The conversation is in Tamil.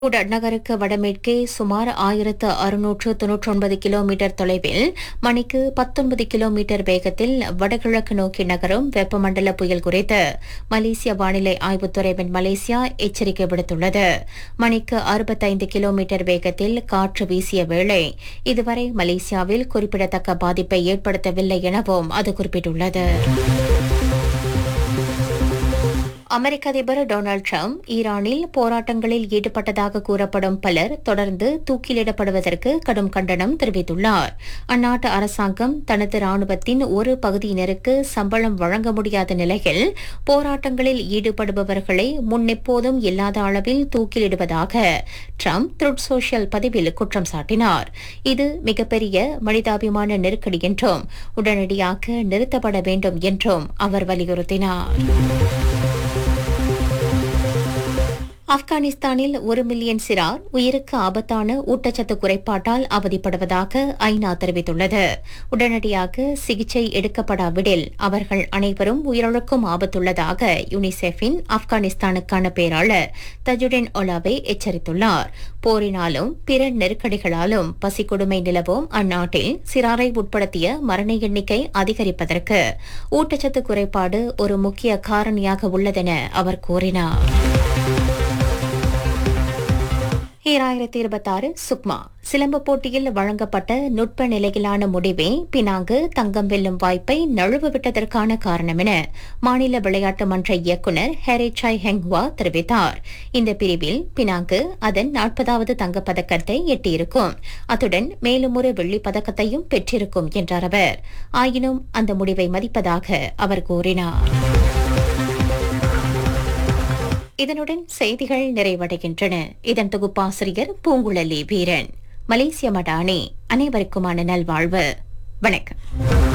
உடன் நகருக்கு வடமேற்கே சுமார் ஆயிரத்து அறுநூற்று தொன்னூற்றி ஒன்பது கிலோமீட்டர் தொலைவில் மணிக்கு பத்தொன்பது கிலோமீட்டர் வேகத்தில் வடகிழக்கு நோக்கி நகரும் வெப்பமண்டல புயல் குறித்து மலேசிய வானிலை ஆய்வுத்துறை வின் மலேசியா எச்சரிக்கை விடுத்துள்ளது மணிக்கு அறுபத்தைந்து கிலோமீட்டர் வேகத்தில் காற்று வீசிய வேளை இதுவரை மலேசியாவில் குறிப்பிடத்தக்க பாதிப்பை ஏற்படுத்தவில்லை எனவும் அது குறிப்பிட்டுள்ளது அமெரிக்க அதிபர் டொனால்டு ட்ரம்ப் ஈரானில் போராட்டங்களில் ஈடுபட்டதாக கூறப்படும் பலர் தொடர்ந்து தூக்கிலிடப்படுவதற்கு கடும் கண்டனம் தெரிவித்துள்ளார் அந்நாட்டு அரசாங்கம் தனது ராணுவத்தின் ஒரு பகுதியினருக்கு சம்பளம் வழங்க முடியாத நிலையில் போராட்டங்களில் ஈடுபடுபவர்களை முன்னெப்போதும் இல்லாத அளவில் தூக்கிலிடுவதாக ட்ரம்ப் த்ருட் சோஷியல் பதிவில் குற்றம் சாட்டினார் இது மிகப்பெரிய மனிதாபிமான நெருக்கடி என்றும் உடனடியாக நிறுத்தப்பட வேண்டும் என்றும் அவர் வலியுறுத்தினார் ஆப்கானிஸ்தானில் ஒரு மில்லியன் சிறார் உயிருக்கு ஆபத்தான ஊட்டச்சத்து குறைபாட்டால் அவதிப்படுவதாக ஐநா தெரிவித்துள்ளது உடனடியாக சிகிச்சை எடுக்கப்படாவிடில் அவர்கள் அனைவரும் உயிரிழக்கும் ஆபத்துள்ளதாக யுனிசெஃபின் ஆப்கானிஸ்தானுக்கான பேராளர் தஜுடின் ஒலாவே எச்சரித்துள்ளார் போரினாலும் பிற நெருக்கடிகளாலும் பசிக்கொடுமை நிலவும் அந்நாட்டில் சிறாரை உட்படுத்திய மரண எண்ணிக்கை அதிகரிப்பதற்கு ஊட்டச்சத்து குறைபாடு ஒரு முக்கிய காரணியாக உள்ளதென அவர் கூறினார் ஈராயிரத்தி இருபத்தாறு சுக்மா சிலம்பு போட்டியில் வழங்கப்பட்ட நுட்ப நிலையிலான முடிவே பினாங்கு தங்கம் வெல்லும் வாய்ப்பை நழுவு விட்டதற்கான காரணம் என மாநில விளையாட்டு மன்ற இயக்குநர் ஹெரிச்சாய் ஹெங்ஹுவா தெரிவித்தார் இந்த பிரிவில் பினாங்கு அதன் நாற்பதாவது தங்கப்பதக்கத்தை எட்டியிருக்கும் அத்துடன் மேலும் ஒரு வெள்ளிப் பதக்கத்தையும் பெற்றிருக்கும் என்றார் அவர் ஆயினும் அந்த முடிவை மதிப்பதாக அவர் கூறினார் இதனுடன் செய்திகள் நிறைவடைகின்றன இதன் தொகுப்பாசிரியர் பூங்குழலி வீரன் மலேசிய மடானி அனைவருக்குமான நல்வாழ்வு வணக்கம்